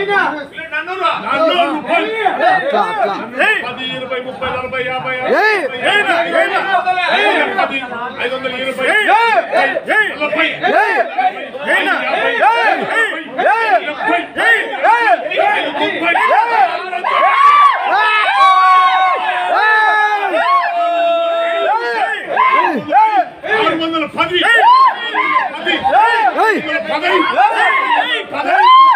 నన్నురా. అట్లా అట్లా పది ఇరవై ముప్పై నలభై యాభై ఏయ్! ఏనా, ఏనా. పది ఐదు వందల ఇరవై నలభై ఏయ్! ఏనా. ఏయ్! డెబ్బై. ముప్పై. ఆరు వందల పది పది ఏయ్! పదై పదై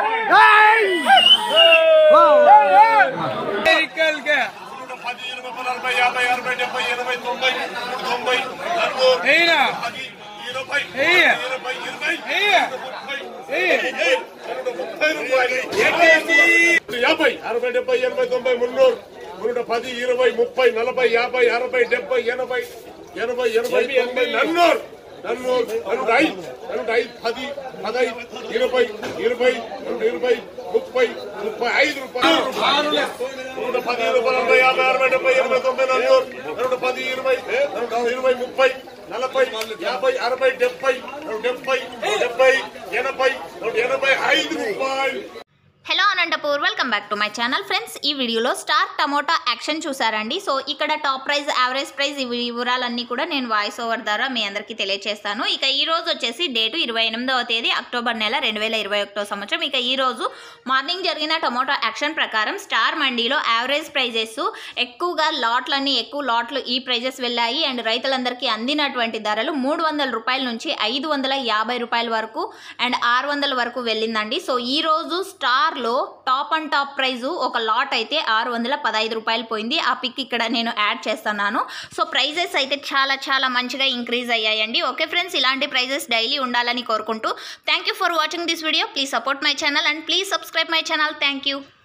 పది ఇరవై నలభై యాభై అరవై డెబ్బై ఎనభై తొంభై తొంభై నలభై పది ఇరవై ఇరవై ఇరవై ముప్పై ముప్పై రూపాయలు యాభై అరవై డెబ్బై ఎనభై తొంభై మున్నూరు మున్నూట పది ఇరవై ముప్పై నలభై యాభై అరవై డెబ్బై ఎనభై ఎనభై ఎనభై తొంభై నన్నూరు నన్నూరు నన్ను ఐదు నన్ను ఐదు పది పదైదు ఇరవై ఇరవై నన్ను ఇరవై ముప్పై ముప్పై ఐదు రూపాయలు నూట పది ఇరవై నలభై యాభై అరవై డెబ్బై ఎనభై తొంభై నన్నూరు నూట పది ఇరవై నూట ఇరవై ముప్పై నలభై యాభై అరవై డెబ్బై నూట డెబ్బై డెబ్బై ఎనభై నూట ఎనభై ఐదు రూపాయలు hello Anantapur welcome back to my channel friends ఈ వీడియోలో స్టార్ టమోటా యాక్షన్ చూసారండి సో ఇక్కడ టాప్ ప్రైస్ యావరేజ్ ప్రైస్ ఇవి వివరాలన్నీ కూడా నేను వాయిస్ ఓవర్ ద్వారా మీ అందరికీ తెలియజేస్తాను ఇక ఈ రోజు వచ్చేసి డేటు ఇరవై ఎనిమిదవ తేదీ అక్టోబర్ నెల రెండు వేల ఇరవై ఒకటో సంవత్సరం ఇక ఈ రోజు మార్నింగ్ జరిగిన టమోటా యాక్షన్ ప్రకారం స్టార్ మండీలో యావరేజ్ ప్రైజెస్ ఎక్కువగా లాట్లన్నీ ఎక్కువ లాట్లు ఈ ప్రైజెస్ వెళ్ళాయి అండ్ రైతులందరికీ అందినటువంటి ధరలు మూడు వందల రూపాయల నుంచి ఐదు వందల యాభై రూపాయల వరకు అండ్ ఆరు వందల వరకు వెళ్ళిందండి సో ఈ రోజు స్టార్లో టాప్ అండ్ టాప్ ప్రైజు ఒక లాట్ అయితే ఆరు వందల పదహైదు రూపాయలు పోయింది ఆ పిక్ ఇక్కడ నేను యాడ్ చేస్తున్నాను సో ప్రైజెస్ అయితే చాలా చాలా మంచిగా ఇంక్రీజ్ అయ్యాయండి ఓకే ఫ్రెండ్స్ ఇలాంటి ప్రైజెస్ డైలీ ఉండాలని కోరుకుంటూ thank you for watching this video please support my channel and please subscribe my channel thank you